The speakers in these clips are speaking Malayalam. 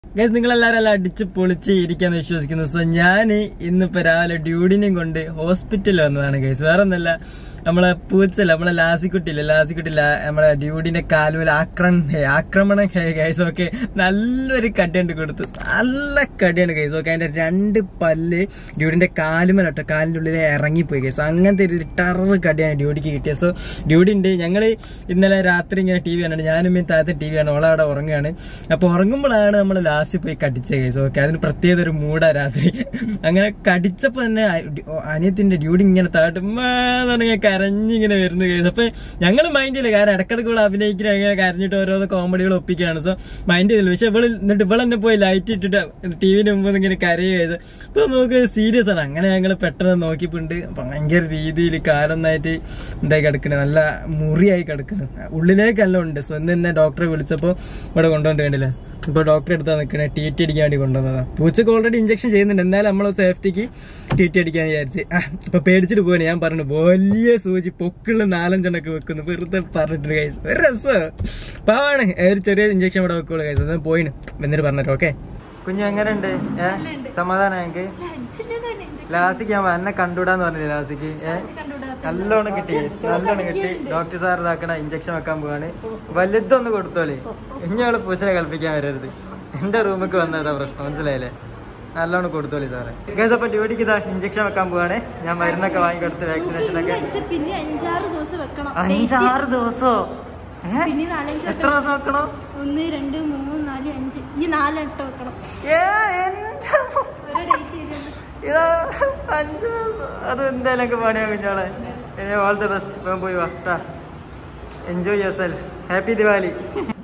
ഗൈസ് നിങ്ങളെല്ലാരും എല്ലാം അടിച്ച് പൊളിച്ച് ഇരിക്കാന്ന് വിശ്വസിക്കുന്നു സോ ഞാൻ ഇന്നിപ്പോ രാവിലെ ഡ്യൂഡിനെയും കൊണ്ട് ഹോസ്പിറ്റലിൽ വന്നതാണ് ഗൈസ് വേറെ ഒന്നല്ല നമ്മളെ പൂച്ചല്ല നമ്മളെ ലാസിക്കുട്ടിയില്ല ലാസിക്കുട്ടി ലാ- നമ്മളെ ഡ്യൂഡിന്റെ കാലുവിൽ ആക്രമണം ഹേ ആക്രമണം ഹേ ഗൈസ് ഓക്കെ നല്ലൊരു കടിയുണ്ട് കൊടുത്തു നല്ല കടിയാണ് ഗൈസ് ഓക്കെ അതിന്റെ രണ്ട് പല്ല് ഡ്യൂഡിന്റെ കാലുമലട്ടോ കാലിന്റെ ഉള്ളിൽ ഇറങ്ങിപ്പോയി ഗൈസ് അങ്ങനത്തെ ഒരു ടറർ കടിയാണ് ഡ്യൂഡിക്ക് കിട്ടിയത് സോ ഡ്യൂഡി ഉണ്ട് ഞങ്ങള് ഇന്നലെ രാത്രി ഇങ്ങനെ ടി വി കാണുന്നുണ്ട് ഞാനും ഈ താഴത്തെ ടി വി ആണ് ഓളെ അവിടെ ഉറങ്ങുകയാണ് അപ്പൊ ഉറങ്ങുമ്പോഴാണ് നമ്മൾ ലാസ്റ്റ് പോയി കടിച്ച കേസ് ഓക്കെ അതിന് പ്രത്യേക ഒരു മൂടാ രാത്രി അങ്ങനെ കടിച്ചപ്പോ തന്നെ അ- ഡി- ഓ, അനിയത്തിന്റെ ഡ്യൂഡി ഇങ്ങനെ താഴട്ട് തുടങ്ങി കരഞ്ഞിങ്ങനെ വരുന്നു കേസ് അപ്പൊ ഞങ്ങൾ മൈൻഡ് ചെയ്യില്ല കാരണം ഇടക്കിടക്ക് ഇവിടെ അഭിനയിക്കുന്ന ഇങ്ങനെ കരഞ്ഞിട്ട് ഓരോരോ കോമഡികൾ ഒപ്പിക്കുകയാണ് സോ മൈൻഡ് ചെയ്തില്ല പക്ഷെ ഇവള് എന്നിട്ട് ഇവളെ തന്നെ പോയി ലൈറ്റ് ഇട്ടിട്ട് ടി വിന് മുമ്പ് ഇങ്ങനെ കരയുക അപ്പൊ നമുക്ക് സീരിയസ് ആണ് അങ്ങനെ ഞങ്ങൾ പെട്ടെന്ന് നോക്കിപ്പോണ്ട് ഭയങ്കര രീതിയിൽ കാലൊന്നായിട്ട് എന്തായി കിടക്കുന്നത് നല്ല മുറിയായി കിടക്കുന്നത് ഉള്ളിലേക്കല്ല ഉണ്ട് സോ ഇന്ന് തന്നെ ഡോക്ടറെ വിളിച്ചപ്പോ ഇവിടെ കൊണ്ടുവന്നിട്ട് കണ്ടില്ലേ ഇപ്പൊ ഡോക്ടറെ അടുത്താ നിൽക്കണേ ടി ടി അടിക്കാൻ വേണ്ടി കൊണ്ടുവന്നതാ പൂച്ചക്ക് ഓൾറെഡി ഇഞ്ചക്ഷൻ ചെയ്യുന്നുണ്ട് എന്നാലും നമ്മൾ സേഫ്റ്റിക്ക് ടി ടി അടിക്കാൻ വിചാരിച്ച് ആ, ഇപ്പൊ പേടിച്ചിട്ട് പോവാണ് ഞാൻ പറഞ്ഞു വലിയ സൂചി പൊക്കുള്ള നാലഞ്ചെണ്ണൊക്കെ വെക്കുന്നു വെറുതെ പറഞ്ഞിട്ടുണ്ട് കൈസ് ഒരു രസം പാവാണ് ഒരു ചെറിയ ഇഞ്ചക്ഷൻ ഇവിടെ വെക്കുള്ളൂ കൈസ് അത് പോയിന് എന്നിട്ട് പറഞ്ഞിട്ട് ഓക്കെ കുഞ്ഞു എങ്ങനെയുണ്ട് സമാധാനം എനിക്ക് ലാസിക്ക് ഞാൻ എന്നെ കണ്ടുവിടാന്ന് പറഞ്ഞില്ലേ ലാസിക്ക് ഏ നല്ലോണം കിട്ടി നല്ലോണം കിട്ടി ഡോക്ടർ സാർ ഇതാക്കണ ഇഞ്ചക്ഷൻ വെക്കാൻ പോവാണ് വലുതൊന്ന് കൊടുത്തോളി ഇനിയാള് പൂച്ചനെ കളിപ്പിക്കാൻ വരരുത് എന്റെ റൂമിക്ക് വന്നതാ പ്രശ്നം മനസ്സിലായില്ലേ നല്ലോണം കൊടുത്തോളി സാറേ ഇതപ്പോ ഡ്യൂട്ടിക്ക് ഇതാ ഇഞ്ചക്ഷൻ വെക്കാൻ പോവാണ് ഞാൻ മരുന്നൊക്കെ വാങ്ങിക്കൊടുത്ത് വാക്സിനേഷൻ ഒക്കെ അടിച്ച പിന്നെ അഞ്ചാറ് ദിവസം വെക്കണം അഞ്ചാറ് ദിവസോ ഏ? പിന്നെ നാലഞ്ച് എത്ര ദിവസം വെക്കണോ ഒന്ന് രണ്ട് മൂന്ന് നാല് അഞ്ച് ഈ നാലെട്ട് വെക്കണം ഏ, എന്റെ മോ- ഒരു ഡേറ്റ് വരുന്നുണ്ട് ഇതാ അഞ്ചു മാസം അത് എന്തായാലും ഒക്കെ പണിയാ കുഞ്ഞോളെ ഓൾ ദ ബെസ്റ്റ് ഇപ്പം പോയി വാ ട്ടാ enjoy yourself happy Diwali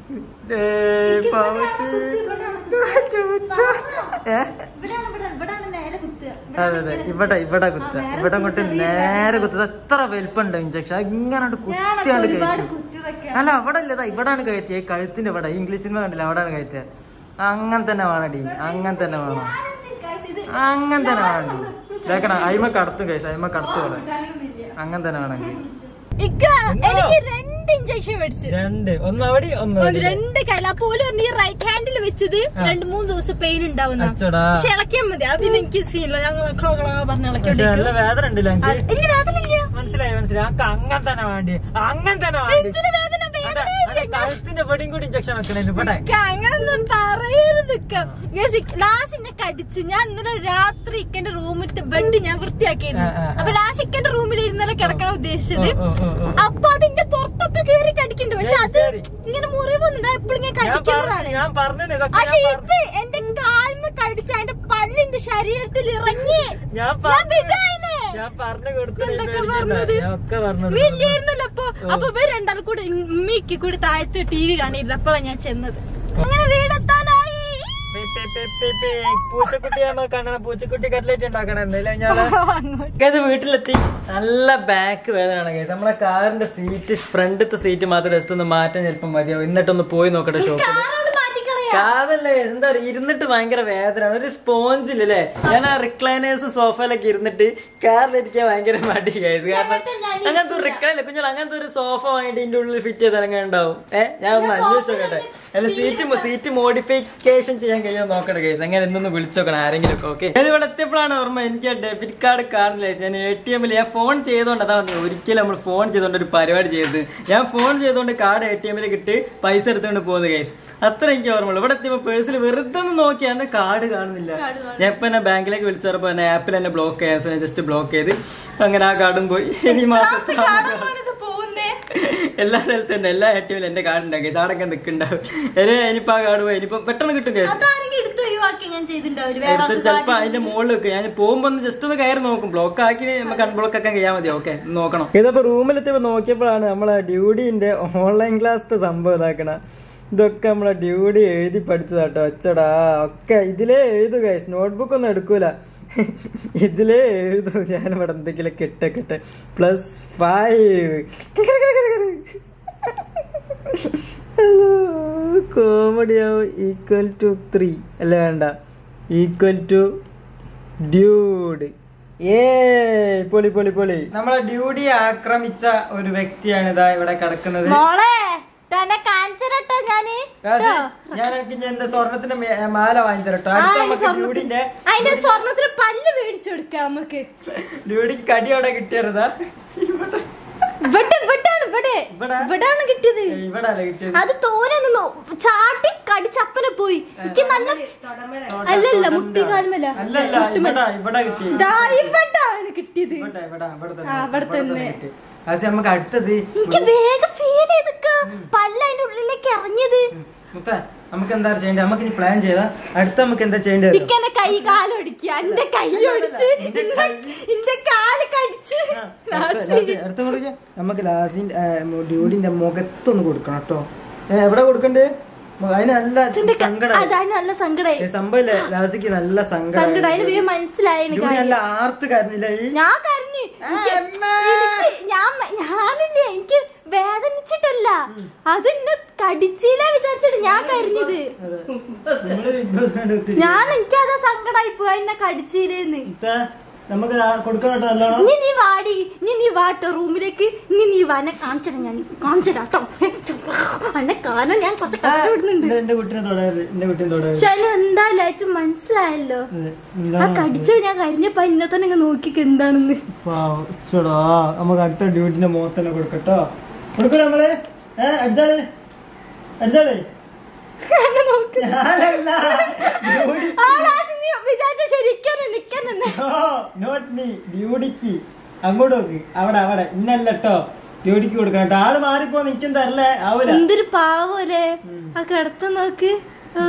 ഇവിടെയാണ് ഇവിടെ ഇവിടെയാണ് നേരെ കുത്തുക അതെ അതെ ഇവിടെ ഇവിടെ കുത്ത ഇവിടെ കൊണ്ട് നേരെ കുത്തത് എത്ര വലിപ്പുണ്ട് ഇഞ്ചക്ഷൻ ഇങ്ങനെ കുത്തിയാണ്ട് ഒരുപാട് കയറ്റും കുത്തിയതൊക്കെ അല്ല അവിടെ അല്ലതാ ഇവിടാണ് കയറ്റിയ കഴുത്തിന്റെ ഇവിടെ ഇംഗ്ലീഷ് സിനിമ കണ്ടില്ല അവിടാണ് കയറ്റിയ അങ്ങനെ തന്നെ വേണടി അങ്ങനെ തന്നെ വേണം അങ്ങനെ തന്നെ വേണം കേക്കണം അയിമ കടത്തും കഴിച്ചു അയിമ കടത്തു വേണം അങ്ങനെ തന്നെ വേണമെങ്കിൽ ഇക്ക എനിക്ക് രണ്ട് ഇഞ്ചക്ഷൻ മേടിച്ചു രണ്ട് ഒന്ന് അവിടെ ഒന്ന് ഒന്ന് രണ്ട് കയ്യിൽ അപ്പൊ ഓല് പറഞ്ഞ് ഈ റൈറ്റ് ഹാൻഡിൽ വെച്ചത് രണ്ട് മൂന്ന് ദിവസം പെയിൻ ഉണ്ടാവുന്ന അച്ചടാ പക്ഷെ ഇളക്കിയാൽ മതി അത് പിന്നെ എനിക്ക് സീനില്ല ഞങ്ങൾ പറഞ്ഞ് പക്ഷെ ഇളക്കി നല്ല വേദന ഉണ്ടല്ലോ എനിക്ക് ഇല്ല വേദന ഇല്ല മനസ്സിലായി മനസ്സിലായി എനിക്ക് അങ്ങനെ തന്നെ വേണ്ടി അങ്ങനെ തന്നെ വേണ്ടി എന്തിന് വേദന വേദന അതെ, കഴുത്തിന്റെ വെടിയും കൂടി ഇഞ്ചക്ഷൻ വെക്കണേന് ഇവിടെ ഇക്ക, അങ്ങനൊന്നും പറയരുത് ലാസ്റ്റ് എന്നെ കടിച്ച് ഞാൻ ഇന്നലെ രാത്രി ഇക്കന്റെ റൂമിലത്തെ ബെഡ് ഞാൻ വൃത്തിയാക്കിയിരുന്നു ആ, ആ, ആ. അപ്പൊ ലാസ്റ്റ് ഇക്കന്റെ റൂമിൽ ഇന്നലെ കിടക്കാൻ ഉദ്ദേശിച്ചത് ഓ, ഓ, ഓ, ഓ. അപ്പൊ അതിന്റെ പുറത്തൊക്കെ കേറി കടിക്കുന്നുണ്ട് പക്ഷെ അത് ശരി. ഇങ്ങനെ മുറിവൊന്നും എപ്പോഴും ഞാൻ ഞാൻ പറഞ്ഞു കടിക്കുന്നതാണ് ഞാൻ പറഞ്ഞത് ഇതൊക്കെ പക്ഷെ ഞാൻ പറഞ്ഞു. ഇത് എന്റെ കാലിന് കടിച്ച അതിന്റെ പല്ലിന്റെ ശരീരത്തിൽ ഇറങ്ങി ഞാൻ ഞാൻ പറഞ്ഞു വിടാനെ ഞാൻ പറഞ്ഞു കൊടുത്തു നീ എന്തൊക്കെ പേടിക്കണ്ട. പറഞ്ഞത്? ഞാൻ ഒക്കെ പറഞ്ഞു നീ ഇല്ലായിരുന്നല്ലോ അപ്പൊ അപ്പൊ ഇവർ രണ്ടാൾ കൂടെ ഉമ്മിക്ക് കൂടി താഴത്ത് ടി വി കാണിയിരുന്നു അപ്പോഴാണ് ഞാൻ ചെന്നത് അങ്ങനെ വീടെത്താനായി പി, പി, പി, പി, പി. പൂച്ചക്കുട്ടി നമ്മൾ കാണണം പൂച്ചക്കുട്ടി കട്ട്ലേറ്റ് ഉണ്ടാക്കണം എന്തായാലും ഞാൻ ഇത് വീട്ടിലെത്തി നല്ല ബാക്ക് വേദനയാണ് കേസ് നമ്മളെ കാറിന്റെ സീറ്റ് ഫ്രണ്ടത്തെ സീറ്റ് മാത്രം ജസ്റ്റ് ഒന്ന് മാറ്റാൻ ചിലപ്പോൾ മതിയാവും എന്നിട്ടൊന്ന് പോയി നോക്കട്ടെ ഷോപ്പിൽ കാറോട് മാറ്റിക്കളയാ കാതല്ലേ എന്താ പറയുക ഇരുന്നിട്ട് ഭയങ്കര വേദനയാണ് ഒരു സ്പോഞ്ച് ഇല്ലല്ലേ ഞാൻ ആ റിക്ലൈനേഴ്സ് സോഫയിലൊക്കെ ഇരുന്നിട്ട് കാറിലിരിക്കാൻ ഭയങ്കര മടി കേസ് കാരണം അങ്ങനത്തെ ഒരു റിക്ലൈൻ കുഞ്ഞോൾ അങ്ങനത്തെ ഒരു സോഫ വാങ്ങിയിട്ട് ഇതിന്റെ ഉള്ളിൽ ഫിറ്റ് ചെയ്ത് അങ്ങനെ ഉണ്ടാവും ഏഹ് ഞാൻ ഒന്ന് അന്വേഷിച്ചു നോക്കട്ടെ അല്ല സീറ്റ് സീറ്റ് മോഡിഫിക്കേഷൻ ചെയ്യാൻ കഴിയുമോ നോക്കട്ടെ കേസ് അങ്ങനെ എന്നൊന്ന് വിളിച്ചോക്കണം ആരെങ്കിലും ഒക്കെ ഓക്കെ ഇത് ഇവിടെ എത്തിയപ്പോഴാണ് ഓർമ്മ എനിക്ക് ഡെബിറ്റ് കാർഡ് കാണില്ല ഞാൻ എ ടി എമ്മിൽ ഞാൻ ഫോൺ ചെയ്തോണ്ട് അതാ പറഞ്ഞത് ഒരിക്കലും നമ്മൾ ഫോൺ ചെയ്തോണ്ട് ഒരു പരിപാടി ചെയ്തത് ഞാൻ ഫോൺ ചെയ്തോണ്ട് കാർഡ് എ ടി എമ്മിൽ കിട്ടി പൈസ എടുത്തുകൊണ്ട് പോകുന്നത് കേസ് അത്ര എനിക്ക് ഓർമ്മയുള്ളൂ ഇവിടെ എത്തിയപ്പോ പേഴ്സിൽ വെറുതെ ഒന്ന് നോക്കിയാൽ എന്റെ കാർഡ് കാണുന്നില്ല ഞാൻ ഇപ്പൊ എന്നെ ബാങ്കിലേക്ക് വിളിച്ചപ്പോ എന്നെ ആപ്പിൽ എന്നെ ബ്ലോക്ക് ചെയ്യാൻ സോ ഞാൻ ജസ്റ്റ് ബ്ലോക്ക് ചെയ്ത് അങ്ങനെ ആ കാർഡും പോയി ഇനി മാസത്തെ ഇത് പോകുന്നേ എല്ലാ സ്ഥലത്തും ഉണ്ട് എല്ലാ എ ടി എമ്മിലും എന്റെ കാർഡ് ഉണ്ടാക്കി സാടൊക്കെ നിൽക്കുന്നുണ്ടാവും ഇനി ഇനിയിപ്പോ ആ കാർഡ് പോയി ഇനിയിപ്പോ പെട്ടെന്ന് കിട്ടും കേസ് അതാരെങ്കിലും എടുത്ത് ഒഴിവാക്കി ഞാൻ ചെയ്തിട്ടുണ്ടാവില്ല വേറെ എടുത്തിട്ട് ചിലപ്പോ അതിന്റെ മുകളിൽ വെക്കും ഞാൻ പോകുമ്പോ ഒന്ന് ജസ്റ്റ് ഒന്ന് കയറി നോക്കും ബ്ലോക്ക് ആക്കി നമുക്ക് അൺബ്ലോക്ക് ആക്കാൻ കഴിയാൻ മതി ഓക്കെ നോക്കണം ഇതിപ്പോ റൂമിലെത്തിയപ്പോ നോക്കിയപ്പോഴാണ് നമ്മളെ ഡ്യൂഡിന്റെ ഓൺലൈൻ ക്ലാസ്സിന്റെ സംഭവം ഇതാക്കണ ഇതൊക്കെ നമ്മളെ ഡ്യൂഡി എഴുതി പഠിച്ചതാട്ടോ ഒച്ചടാ ഒക്കെ ഇതിലേ എഴുതു ഗൈസ് നോട്ട്ബുക്ക് ഒന്നും എടുക്കൂല ഇതിലേ എഴുതു ഞാൻ ഇവിടെ എന്തെങ്കിലും കിട്ടെ കിട്ടെ പ്ലസ് ഫൈവ് ഹലോ കോമഡി ആവും ഈക്വൽ ടു ത്രീ അല്ല വേണ്ട ഈക്വൽ ടു ഡ്യൂഡ് ഏ പൊളി പൊളി പൊളി നമ്മളെ ഡ്യൂഡിയെ ആക്രമിച്ച ഒരു വ്യക്തിയാണ് ഇതാ ഇവിടെ കിടക്കുന്നത് മോളെ തന്നെ കാണിച്ചിരട്ടോ ഞാന് ഗാസി, ഞാൻ എനിക്ക് ഇനി എന്റെ സ്വർണത്തിന്റെ മേ- മാല വാങ്ങി തരട്ടോ അടുത്ത നമുക്ക് ഡ്യൂഡിന്റെ അതിന്റെ സ്വർണത്തിന് പല്ല് മേടിച്ചു കൊടുക്കാം നമുക്ക് ഡ്യൂഡിക്ക് കടി അവിടെ കിട്ടിയതാ ഇവിടെ ഇവിടെ ഇവിടാണ് ഇവിടെ ഇവിടെ? ഇവിടാണ് കിട്ടിയത് ഇവിടെ അല്ല കിട്ടിയത് അത് തോനെ നിന്നു ചാട്ടി കടിച്ചപ്പനെ പോയി എനിക്ക് നല്ല അല്ലല്ല മുട്ടിക്കാൽമല്ല അല്ലല്ല ഇവിടെ ഇവിടെ കിട്ടി ദാ ഇവിടാണ് കിട്ടിയത് ഇവിടെ ഇവിടെ ഇവിടെ തന്നെ ആ, ഇവിടെ തന്നെ. കിട്ടി ഗാസി നമുക്ക് അടുത്തത് എനിക്ക് വേഗം ഫീൽ ചെയ്തൊക്കെ പല്ല് അതിന്റെ ഉള്ളിലേക്ക് ഇറങ്ങിയത് മുത്ത നമുക്ക് എന്താ ചെയ്യേണ്ടത് നമുക്ക് ഇനി പ്ലാൻ ചെയ്താ അടുത്ത നമുക്ക് എന്താ ചെയ്യേണ്ടത് എനിക്ക് എന്റെ കൈ കാലൊടിക്കുക എന്റെ കൈ ഒടിച്ച് എന്റെ കാല് കടിച്ച് ലാസ്റ്റ് അടുത്ത കൊടുക്ക നമുക്ക് ലാസിന്റെ ഡ്യൂഡിന്റെ മുഖത്തൊന്ന് കൊടുക്കണം കേട്ടോ എവിടെ കൊടുക്കണ്ടേ മു- അതിന് നല്ല സങ്കടം അതാണ് നല്ല സങ്കടായി സംഭവല്ലേ ലാസിക്ക് നല്ല സങ്കടം സങ്കടം അതിന് വേഗം മനസ്സിലായി എനിക്ക് ഡ്യൂഡി നല്ല ആർത്ത് കരഞ്ഞില്ല ഈ ഞാൻ കരഞ്ഞു എനിക്ക് എനിക്ക് ഞാൻ ഞാനില്ലേ എനിക്ക് വേദനിച്ചിട്ടല്ല അതെന്നെ കടിച്ചില്ല വിചാരിച്ചിട്ട് ഞാൻ കരഞ്ഞത് അതെ. നിങ്ങള് ബിഗ് ബോസ് കണ്ട് ഒത്തിരി- ഞാൻ എനിക്കത് സങ്കടായി പോയി എന്നെ കടിച്ചില്ലേന്ന് മുത്ത, നമുക്ക് ആ കൊടുക്കണം കേട്ടോ നല്ലോണം ഇനി നീ വാടി ഇനി നീ വാട്ടോ റൂമിലേക്ക് ഇനി നീ വാ എന്നെ കാണിച്ചരാ ഞാൻ കാണിച്ചരാട്ടോ എന്നെ കാലം ഞാൻ കുറച്ച് കഷ്ടപ്പെടുന്നുണ്ട് ഇത് എന്റെ കുട്ടിനെ തൊടരുത് എന്റെ കുട്ടിനെ തൊടരുത് പക്ഷെ അതിന് എന്തായാലും ഏറ്റവും മനസ്സിലായല്ലോ അതെ. ആ എന്താണ് കടിച്ചത് ഞാൻ കരിഞ്ഞപ്പോ ഇന്നെ തന്നെ ഇങ്ങ് നോക്കിക്ക് എന്താണെന്ന് പാവം. ഇച്ചോടാ നമുക്ക് അടുത്ത ഡ്യൂട്ടിന്റെ മുഖത്തന്നെ കൊടുക്കട്ടോ കൊടുക്കൂല നമ്മള് ഏ അടിച്ചാള് അടിച്ചാള് എന്നെ നോക്ക് ഞാനല്ല ഡ്യൂട്ടി ആ ലാസ്റ്റ് നീ വിചാരിച്ച ശരിക്കും നിക്കാൻ തന്നെ നോട്ട് മീ ഡ്യൂട്ടിക്ക് അങ്ങോട്ട് നോക്ക് അവിടെ അവിടെ ഇന്നല്ലോ ഡ്യൂട്ടിക്ക് കൊടുക്കണം കേട്ടോ ആള് മാറിപ്പോ നിക്കും തരല്ലേ ആവൂല എന്തൊരു പാവല്ലേ ആ കിടത്ത നോക്ക് ആ.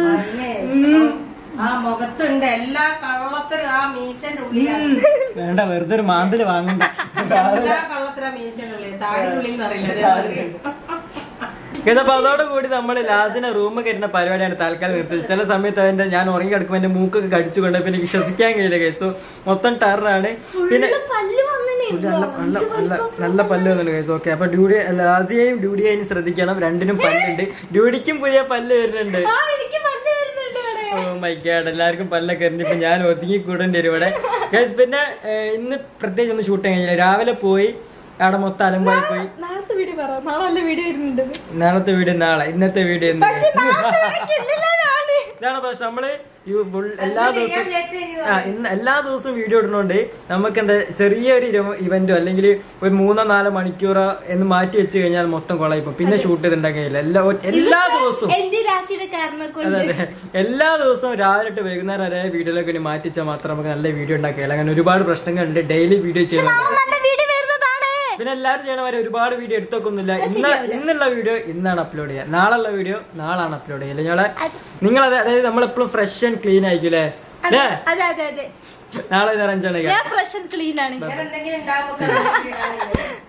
ആ മുഖത്തുണ്ട് എല്ലാ കള്ളത്തിനും ആ മീശന്റെ ഉള്ളിലാണ് വേണ്ട വെറുതെ ഒരു മാന്തല് വാങ്ങണ്ട എല്ലാ കള്ളത്തിനും ആ മീശന്റെ ഉള്ളിൽ താടി ഉള്ളിൽ അറിയില്ല ഇതപ്പോ അതോടുകൂടി നമ്മൾ ലാസ്റ്റിനെ റൂമിൽ കയറ്റുന്ന പരിപാടിയാണ് തൽക്കാലം നിർത്തിയത് ചില സമയത്ത് അതിന്റെ ഞാൻ ഉറങ്ങി കിടക്കുമ്പോൾ എന്റെ മൂക്കൊക്കെ കടിച്ചു കൊണ്ട് പിന്നെ എനിക്ക് ശ്വസിക്കാൻ കഴിയില്ല കേസോ മൊത്തം ടെററാണ് പിന്നെ ഫുള്ള് പല്ല് വന്നിനെ പുള്ളി നല്ല നല്ല നല്ല നല്ല പല്ല് വന്നിട്ടുണ്ട് കേസ് ഓക്കെ അപ്പൊ ഡ്യൂഡി ലാസിയെയും ഡ്യൂഡിയെയും ശ്രദ്ധിക്കണം രണ്ടിനും പല്ലുണ്ട് ഡ്യൂഡിക്കും പുതിയ പല്ല് വരുന്നുണ്ട് ആ എനിക്ക് പല്ല് വരുന്നുണ്ട് ഇവിടെ ഓ മൈ ഗാഡ് എല്ലാവർക്കും പല്ലൊക്കെ എറിഞ്ഞ് ഇപ്പൊ ഞാൻ ഒതുങ്ങി കൂടേണ്ടി വരും ഇവിടെ ഗൈസ് പിന്നെ ഏഹ്, ഇന്ന് പ്രത്യേകിച്ച് ഒന്നും ഷൂട്ട് കഴിഞ്ഞില്ല രാവിലെ പോയി അവിടെ മൊത്തം അലമ്പായി പോയി നാളത്തെ വീഡിയോ പറ നാളെ നല്ല വീഡിയോ വരുന്നുണ്ട് നാളത്തെ വീഡിയോ നാളെ ഇന്നത്തെ വീഡിയോ ഇന്ന് കിള്ളിലാണ് ഇതാണ് പ്രശ്നം നമ്മള് ഈ full എല്ലാ ദിവസവും ആ ഇന്ന് എല്ലാ ദിവസവും വീഡിയോ ഇടുന്നോണ്ട് നമുക്ക് എന്താ ചെറിയൊരു ഇവന്റോ അല്ലെങ്കിൽ ഒരു മൂന്നോ നാലോ മണിക്കൂറോ എന്ന് മാറ്റി വെച്ച് കഴിഞ്ഞാൽ മൊത്തം കൊളയിപ്പോ പിന്നെ ഷൂട്ട് ചെയ്തിട്ടുണ്ടെങ്കിൽ എല്ലാ എല്ലാ ദിവസവും എന്റെ രാശിയുടെ കാരണം അതെ കൊണ്ട് അതെ എല്ലാ ദിവസവും രാവിലെ തൊട്ട് വൈകുന്നേരം വരെ വീഡിയോയിലൊക്കെ ഇനി മാറ്റിച്ചാൽ മാത്രം നമുക്ക് നല്ല വീഡിയോ ഉണ്ടാക്കിയാൽ അങ്ങനെ ഒരുപാട് പ്രശ്നങ്ങളുണ്ട് ഡെയിലി വീഡിയോ ചെയ്യണം നാളെ നല്ല വീഡിയോ വരുന്നതാണ് പിന്നെ എല്ലാവരും ചെയ്യണ വരെ ഒരുപാട് വീഡിയോ എടുത്തൊക്കൊന്നുമില്ല ഇന്ന് ഇന്നുള്ള വീഡിയോ ഇന്നാണ് അപ്ലോഡ് ചെയ്യുക നാളെയുള്ള വീഡിയോ നാളാണ് അപ്ലോഡ് ചെയ്യുക ഞങ്ങളെ നിങ്ങൾ അതായത് നമ്മളെപ്പോഴും ഫ്രഷ് ആൻഡ് ക്ലീൻ ആയിരിക്കും അല്ലേ അല്ലേ അതെ അതെ അതെ നാളെ ഇത് അഞ്ചാണ് ഞാൻ ഫ്രഷ് ആൻഡ് ക്ലീൻ ആണ് എന്തെങ്കിലും ഉണ്ടാകുമ്പോ